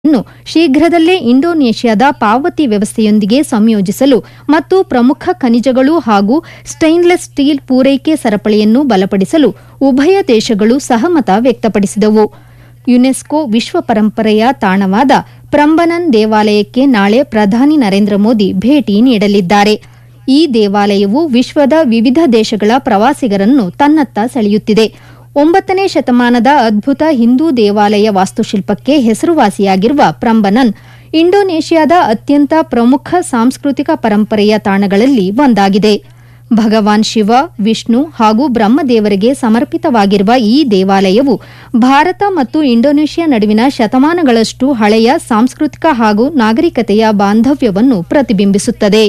ನ್ನು ಶೀಘ್ರದಲ್ಲೇ ಇಂಡೋನೇಷ್ಯಾದ ಪಾವತಿ ವ್ಯವಸ್ಥೆಯೊಂದಿಗೆ ಸಂಯೋಜಿಸಲು ಮತ್ತು ಪ್ರಮುಖ ಖನಿಜಗಳು ಹಾಗೂ ಸ್ಟೈನ್ಲೆಸ್ ಸ್ಟೀಲ್ ಪೂರೈಕೆ ಸರಪಳಿಯನ್ನು ಬಲಪಡಿಸಲು ಉಭಯ ದೇಶಗಳು ಸಹಮತ ವ್ಯಕ್ತಪಡಿಸಿದವು ಯುನೆಸ್ಕೋ ವಿಶ್ವ ಪರಂಪರೆಯ ತಾಣವಾದ ಪ್ರಂಬನನ್ ದೇವಾಲಯಕ್ಕೆ ನಾಳೆ ಪ್ರಧಾನಿ ನರೇಂದ್ರ ಮೋದಿ ಭೇಟಿ ನೀಡಲಿದ್ದಾರೆ ಈ ದೇವಾಲಯವು ವಿಶ್ವದ ವಿವಿಧ ದೇಶಗಳ ಪ್ರವಾಸಿಗರನ್ನು ತನ್ನತ್ತ ಸೆಳೆಯುತ್ತಿದೆ ಒಂಬತ್ತನೇ ಶತಮಾನದ ಅದ್ಭುತ ಹಿಂದೂ ದೇವಾಲಯ ವಾಸ್ತುಶಿಲ್ಪಕ್ಕೆ ಹೆಸರುವಾಸಿಯಾಗಿರುವ ಪ್ರಂಬನನ್ ಇಂಡೋನೇಷ್ಯಾದ ಅತ್ಯಂತ ಪ್ರಮುಖ ಸಾಂಸ್ಕೃತಿಕ ಪರಂಪರೆಯ ತಾಣಗಳಲ್ಲಿ ಒಂದಾಗಿದೆ ಭಗವಾನ್ ಶಿವ ವಿಷ್ಣು ಹಾಗೂ ಬ್ರಹ್ಮದೇವರಿಗೆ ಸಮರ್ಪಿತವಾಗಿರುವ ಈ ದೇವಾಲಯವು ಭಾರತ ಮತ್ತು ಇಂಡೋನೇಷ್ಯಾ ನಡುವಿನ ಶತಮಾನಗಳಷ್ಟು ಹಳೆಯ ಸಾಂಸ್ಕೃತಿಕ ಹಾಗೂ ನಾಗರಿಕತೆಯ ಬಾಂಧವ್ಯವನ್ನು ಪ್ರತಿಬಿಂಬಿಸುತ್ತದೆ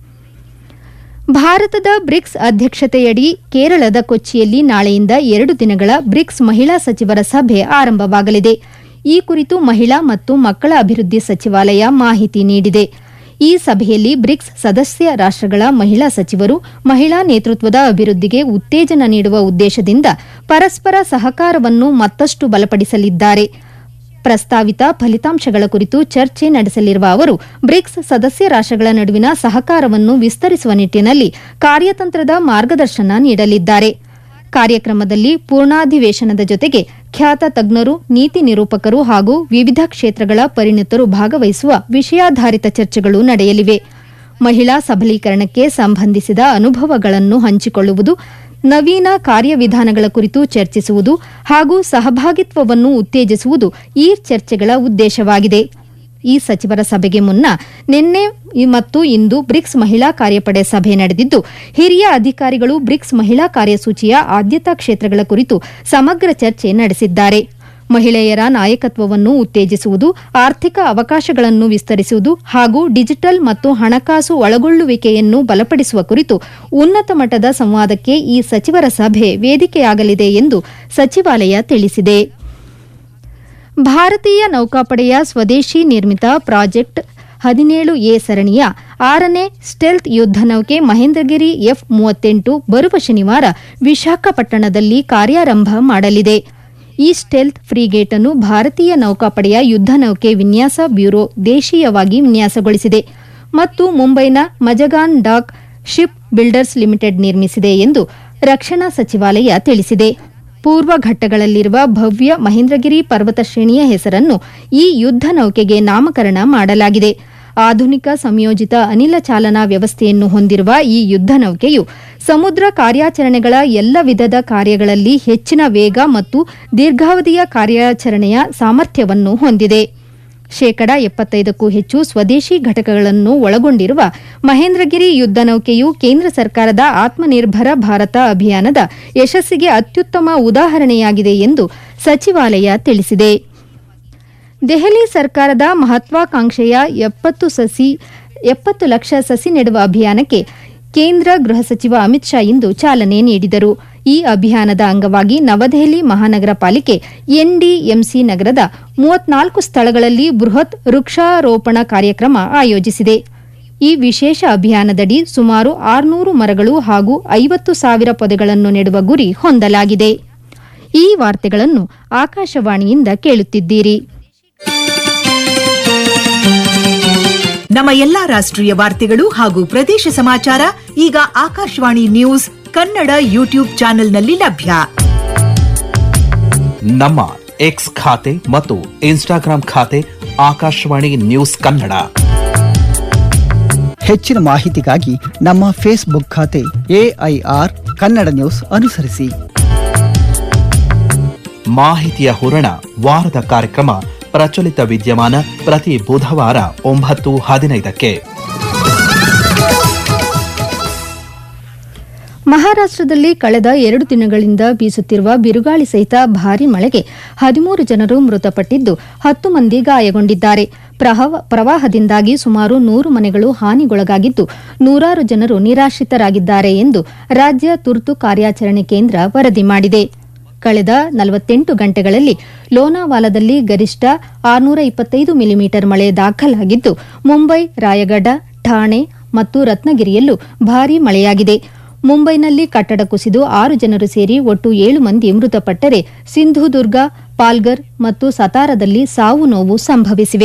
ಭಾರತದ ಬ್ರಿಕ್ಸ್ ಅಧ್ಯಕ್ಷತೆಯಡಿ ಕೇರಳದ ಕೊಚ್ಚಿಯಲ್ಲಿ ನಾಳೆಯಿಂದ ಎರಡು ದಿನಗಳ ಬ್ರಿಕ್ಸ್ ಮಹಿಳಾ ಸಚಿವರ ಸಭೆ ಆರಂಭವಾಗಲಿದೆ ಈ ಕುರಿತು ಮಹಿಳಾ ಮತ್ತು ಮಕ್ಕಳ ಅಭಿವೃದ್ಧಿ ಸಚಿವಾಲಯ ಮಾಹಿತಿ ನೀಡಿದೆ ಈ ಸಭೆಯಲ್ಲಿ ಬ್ರಿಕ್ಸ್ ಸದಸ್ಯ ರಾಷ್ಟಗಳ ಮಹಿಳಾ ಸಚಿವರು ಮಹಿಳಾ ನೇತೃತ್ವದ ಅಭಿವೃದ್ಧಿಗೆ ಉತ್ತೇಜನ ನೀಡುವ ಉದ್ದೇಶದಿಂದ ಪರಸ್ಪರ ಸಹಕಾರವನ್ನು ಮತ್ತಷ್ಟು ಬಲಪಡಿಸಲಿದ್ದಾರೆ ಪ್ರಸ್ತಾವಿತ ಫಲಿತಾಂಶಗಳ ಕುರಿತು ಚರ್ಚೆ ನಡೆಸಲಿರುವ ಅವರು ಬ್ರಿಕ್ಸ್ ಸದಸ್ಯ ರಾಷ್ಟಗಳ ನಡುವಿನ ಸಹಕಾರವನ್ನು ವಿಸ್ತರಿಸುವ ನಿಟ್ಟಿನಲ್ಲಿ ಕಾರ್ಯತಂತ್ರದ ಮಾರ್ಗದರ್ಶನ ನೀಡಲಿದ್ದಾರೆ ಕಾರ್ಯಕ್ರಮದಲ್ಲಿ ಪೂರ್ಣಾಧಿವೇಶನದ ಜೊತೆಗೆ ಖ್ಯಾತ ತಜ್ಞರು ನೀತಿ ನಿರೂಪಕರು ಹಾಗೂ ವಿವಿಧ ಕ್ಷೇತ್ರಗಳ ಪರಿಣಿತರು ಭಾಗವಹಿಸುವ ವಿಷಯಾಧಾರಿತ ಚರ್ಚೆಗಳು ನಡೆಯಲಿವೆ ಮಹಿಳಾ ಸಬಲೀಕರಣಕ್ಕೆ ಸಂಬಂಧಿಸಿದ ಅನುಭವಗಳನ್ನು ಹಂಚಿಕೊಳ್ಳುವುದು ನವೀನ ಕಾರ್ಯವಿಧಾನಗಳ ಕುರಿತು ಚರ್ಚಿಸುವುದು ಹಾಗೂ ಸಹಭಾಗಿತ್ವವನ್ನು ಉತ್ತೇಜಿಸುವುದು ಈ ಚರ್ಚೆಗಳ ಉದ್ದೇಶವಾಗಿದೆ ಈ ಸಚಿವರ ಸಭೆಗೆ ಮುನ್ನ ನಿನ್ನೆ ಮತ್ತು ಇಂದು ಬ್ರಿಕ್ಸ್ ಮಹಿಳಾ ಕಾರ್ಯಪಡೆ ಸಭೆ ನಡೆದಿದ್ದು ಹಿರಿಯ ಅಧಿಕಾರಿಗಳು ಬ್ರಿಕ್ಸ್ ಮಹಿಳಾ ಕಾರ್ಯಸೂಚಿಯ ಆದ್ಯತಾ ಕ್ಷೇತ್ರಗಳ ಕುರಿತು ಸಮಗ್ರ ಚರ್ಚೆ ನಡೆಸಿದ್ದಾರೆ ಮಹಿಳೆಯರ ನಾಯಕತ್ವವನ್ನು ಉತ್ತೇಜಿಸುವುದು ಆರ್ಥಿಕ ಅವಕಾಶಗಳನ್ನು ವಿಸ್ತರಿಸುವುದು ಹಾಗೂ ಡಿಜಿಟಲ್ ಮತ್ತು ಹಣಕಾಸು ಒಳಗೊಳ್ಳುವಿಕೆಯನ್ನು ಬಲಪಡಿಸುವ ಕುರಿತು ಉನ್ನತ ಮಟ್ಟದ ಸಂವಾದಕ್ಕೆ ಈ ಸಚಿವರ ಸಭೆ ವೇದಿಕೆಯಾಗಲಿದೆ ಎಂದು ಸಚಿವಾಲಯ ತಿಳಿಸಿದೆ ಭಾರತೀಯ ನೌಕಾಪಡೆಯ ಸ್ವದೇಶಿ ನಿರ್ಮಿತ ಪ್ರಾಜೆಕ್ಟ್ ಹದಿನೇಳು ಎ ಸರಣಿಯ ಆರನೇ ಸ್ಟೆಲ್ತ್ ಯುದ್ಧ ನೌಕೆ ಮಹೇಂದ್ರಗಿರಿ ಎಫ್ ಮೂವತ್ತೆಂಟು ಬರುವ ಶನಿವಾರ ವಿಶಾಖಪಟ್ಟಣದಲ್ಲಿ ಕಾರ್ಯಾರಂಭ ಮಾಡಲಿದೆ ಈ ಸ್ಟೆಲ್ತ್ ಫ್ರಿಗೇಟ್ ಅನ್ನು ಭಾರತೀಯ ನೌಕಾಪಡೆಯ ಯುದ್ಧ ನೌಕೆ ವಿನ್ಯಾಸ ಬ್ಯೂರೋ ದೇಶೀಯವಾಗಿ ವಿನ್ಯಾಸಗೊಳಿಸಿದೆ ಮತ್ತು ಮುಂಬೈನ Mazagon dock ship builders limited ನಿರ್ಮಿಸಿದೆ ಎಂದು ರಕ್ಷಣಾ ಸಚಿವಾಲಯ ತಿಳಿಸಿದೆ ಪೂರ್ವ ಘಟ್ಟಗಳಲ್ಲಿರುವ ಭವ್ಯ ಮಹೇಂದ್ರಗಿರಿ ಪರ್ವತ ಶ್ರೇಣಿಯ ಹೆಸರನ್ನು ಈ ಯುದ್ಧ ನೌಕೆಗೆ ನಾಮಕರಣ ಮಾಡಲಾಗಿದೆ ಆಧುನಿಕ ಸಂಯೋಜಿತ ಅನಿಲ ಚಾಲನಾ ವ್ಯವಸ್ಥೆಯನ್ನು ಹೊಂದಿರುವ ಈ ಯುದ್ಧ ನೌಕೆಯು ಸಮುದ್ರ ಕಾರ್ಯಾಚರಣೆಗಳ ಎಲ್ಲ ವಿಧದ ಕಾರ್ಯಗಳಲ್ಲಿ ಹೆಚ್ಚಿನ ವೇಗ ಮತ್ತು ದೀರ್ಘಾವಧಿಯ ಕಾರ್ಯಾಚರಣೆಯ ಸಾಮರ್ಥ್ಯವನ್ನು ಹೊಂದಿದೆ ಶೇಕಡ ಎಪ್ಪತ್ತೈದಕ್ಕೂ ಹೆಚ್ಚು ಸ್ವದೇಶಿ ಘಟಕಗಳನ್ನು ಒಳಗೊಂಡಿರುವ ಮಹೇಂದ್ರಗಿರಿ ಯುದ್ಧ ನೌಕೆಯು ಕೇಂದ್ರ ಸರ್ಕಾರದ ಆತ್ಮನಿರ್ಭರ ಭಾರತ ಅಭಿಯಾನದ ಯಶಸ್ಸಿಗೆ ಅತ್ಯುತ್ತಮ ಉದಾಹರಣೆಯಾಗಿದೆ ಎಂದು ಸಚಿವಾಲಯ ತಿಳಿಸಿದೆ ದೆಹಲಿ ಸರ್ಕಾರದ ಮಹತ್ವಾಕಾಂಕ್ಷೆಯ ಎಪ್ಪತ್ತು ಸಸಿ ಎಪ್ಪತ್ತು ಲಕ್ಷ ಸಸಿ ನೆಡುವ ಅಭಿಯಾನಕ್ಕೆ ಕೇಂದ್ರ ಗೃಹ ಸಚಿವ ಅಮಿತ್ ಶಾ ಇಂದು ಚಾಲನೆ ನೀಡಿದರು ಈ ಅಭಿಯಾನದ ಅಂಗವಾಗಿ ನವದೆಹಲಿ ಮಹಾನಗರ ಪಾಲಿಕೆ ಎನ್ಡಿಎಂಸಿ ನಗರದ ಮೂವತ್ನಾಲ್ಕು ಸ್ಥಳಗಳಲ್ಲಿ ಬೃಹತ್ ವೃಕ್ಷಾರೋಪಣ ಕಾರ್ಯಕ್ರಮ ಆಯೋಜಿಸಿದೆ ಈ ವಿಶೇಷ ಅಭಿಯಾನದಡಿ ಸುಮಾರು ಆರುನೂರು ಮರಗಳು ಹಾಗೂ ಐವತ್ತು ಸಾವಿರ ಪೊದೆಗಳನ್ನು ನೆಡುವ ಗುರಿ ಹೊಂದಲಾಗಿದೆ ಈ ವಾರ್ತೆಗಳನ್ನು ಆಕಾಶವಾಣಿಯಿಂದ ಕೇಳುತ್ತಿದ್ದೀರಿ ನಮ್ಮ ಎಲ್ಲಾ ರಾಷ್ಟ್ರೀಯ ವಾರ್ತೆಗಳು ಹಾಗೂ ಪ್ರದೇಶ ಸಮಾಚಾರ ಈಗ ಆಕಾಶವಾಣಿ ನ್ಯೂಸ್ ಕನ್ನಡ ಯೂಟ್ಯೂಬ್ ಚಾನೆಲ್ನಲ್ಲಿ ಲಭ್ಯ ನಮ್ಮ ಎಕ್ಸ್ ಖಾತೆ ಮತ್ತು ಇನ್ಸ್ಟಾಗ್ರಾಂ ಖಾತೆ ಆಕಾಶವಾಣಿ ನ್ಯೂಸ್ ಕನ್ನಡ ಹೆಚ್ಚಿನ ಮಾಹಿತಿಗಾಗಿ ನಮ್ಮ ಫೇಸ್ಬುಕ್ ಖಾತೆ ಎಐಆರ್ ಕನ್ನಡ ನ್ಯೂಸ್ ಅನುಸರಿಸಿ ಮಾಹಿತಿಯ ಹೂರಣ ವಾರದ ಕಾರ್ಯಕ್ರಮ ಪ್ರಚಲಿತ ವಿದ್ಯಮಾನ ಪ್ರತಿ ಬುಧವಾರ ಒಂಬತ್ತು ಹದಿನೈದಕ್ಕೆ ಮಹಾರಾಷ್ಟದಲ್ಲಿ ಕಳೆದ ಎರಡು ದಿನಗಳಿಂದ ಬೀಸುತ್ತಿರುವ ಬಿರುಗಾಳಿ ಸಹಿತ ಭಾರೀ ಮಳೆಗೆ ಹದಿಮೂರು ಜನರು ಮೃತಪಟ್ಟಿದ್ದು ಹತ್ತು ಮಂದಿ ಗಾಯಗೊಂಡಿದ್ದಾರೆ ಪ್ರವಾಹದಿಂದಾಗಿ ಸುಮಾರು ನೂರು ಮನೆಗಳು ಹಾನಿಗೊಳಗಾಗಿದ್ದು ನೂರಾರು ಜನರು ನಿರಾಶ್ರಿತರಾಗಿದ್ದಾರೆ ಎಂದು ರಾಜ್ಯ ತುರ್ತು ಕಾರ್ಯಾಚರಣೆ ಕೇಂದ್ರ ವರದಿ ಮಾಡಿದೆ ಕಳೆದ ನಲವತ್ತೆಂಟು ಗಂಟೆಗಳಲ್ಲಿ ಲೋನಾವಾಲಾದಲ್ಲಿ ಗರಿಷ್ಠ ಆರುನೂರ ಇಪ್ಪತ್ತೈದು ಮಿಲಿಮೀಟರ್ ಮಳೆ ದಾಖಲಾಗಿದ್ದು ಮುಂಬೈ ರಾಯಗಢ ಠಾಣೆ ಮತ್ತು ರತ್ನಗಿರಿಯಲ್ಲೂ ಭಾರೀ ಮಳೆಯಾಗಿದೆ ಮುಂಬೈನಲ್ಲಿ ಕಟ್ಟಡ ಕುಸಿದು ಆರು ಜನರು ಸೇರಿ ಒಟ್ಟು ಏಳು ಮಂದಿ ಮೃತಪಟ್ಟರೆ ಸಿಂಧುದುರ್ಗ ಪಾಲ್ಗರ್ ಮತ್ತು ಸತಾರದಲ್ಲಿ ಸಾವು ನೋವು ಸಂಭವಿಸಿವೆ